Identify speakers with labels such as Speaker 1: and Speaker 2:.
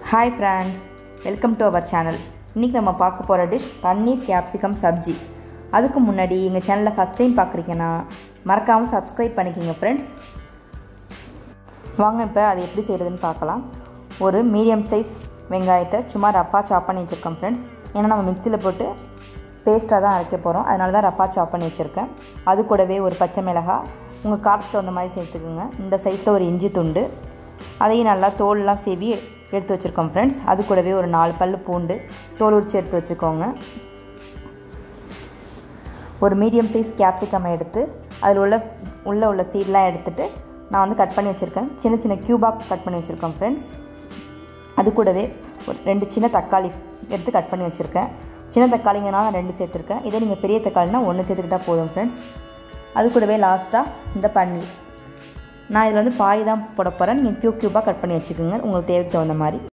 Speaker 1: hi friends welcome to our channel இன்றைக்கி நம்ம பார்க்க போகிற டிஷ் பன்னீர் கேப்சிகம் சப்ஜி அதுக்கு முன்னாடி எங்கள் சேனலில் ஃபஸ்ட் டைம் பார்க்குறீங்கன்னா மறக்காமல் சப்ஸ்கிரைப் பண்ணிக்கோங்க ஃப்ரெண்ட்ஸ் வாங்க இப்போ அது எப்படி செய்கிறதுன்னு பார்க்கலாம் ஒரு மீடியம் சைஸ் வெங்காயத்தை சும்மா ரஃப்பாக சாப் பண்ணி வச்சுருக்கோம் ஃப்ரெண்ட்ஸ் ஏன்னா நம்ம மிக்சியில் போட்டு பேஸ்ட்டாக தான் அரைக்க போகிறோம் அதனால தான் ரஃப்பாக சாப் பண்ணி வச்சுருக்கேன் அது கூடவே ஒரு பச்சை மிளகாய் உங்கள் காரத்துக்கு தகுந்த மாதிரி சேர்த்துக்குங்க இந்த சைஸில் ஒரு இஞ்சி துண்டு அதையும் நல்லா தோல்லாம் சீவி எடுத்து வச்சுருக்கோம் ஃப்ரெண்ட்ஸ் அது கூடவே ஒரு நாலு பல் பூண்டு தோல் உரிச்சு எடுத்து வச்சுக்கோங்க ஒரு மீடியம் சைஸ் கேப்சிகம் எடுத்து அதில் உள்ள உள்ளே உள்ள சீட்லாம் எடுத்துகிட்டு நான் வந்து கட் பண்ணி வச்சுருக்கேன் சின்ன சின்ன க்யூபாக் கட் பண்ணி வச்சுருக்கோம் ஃப்ரெண்ட்ஸ் அது கூடவே ஒரு ரெண்டு சின்ன தக்காளி எடுத்து கட் பண்ணி வச்சுருக்கேன் சின்ன தக்காளிங்கனால நான் ரெண்டு சேர்த்துருக்கேன் இதே நீங்கள் பெரிய தக்காளினா ஒன்று சேர்த்துக்கிட்டால் போதும் ஃப்ரெண்ட்ஸ் அது கூடவே லாஸ்ட்டாக இந்த பன்னீர் நான் இதில் வந்து பாய் தான் போட போகிறேன் நீங்கள் க்யூப் க்யூபாக கட் பண்ணி வச்சுக்கோங்க உங்களுக்கு தேவைக்கு தகுந்த மாதிரி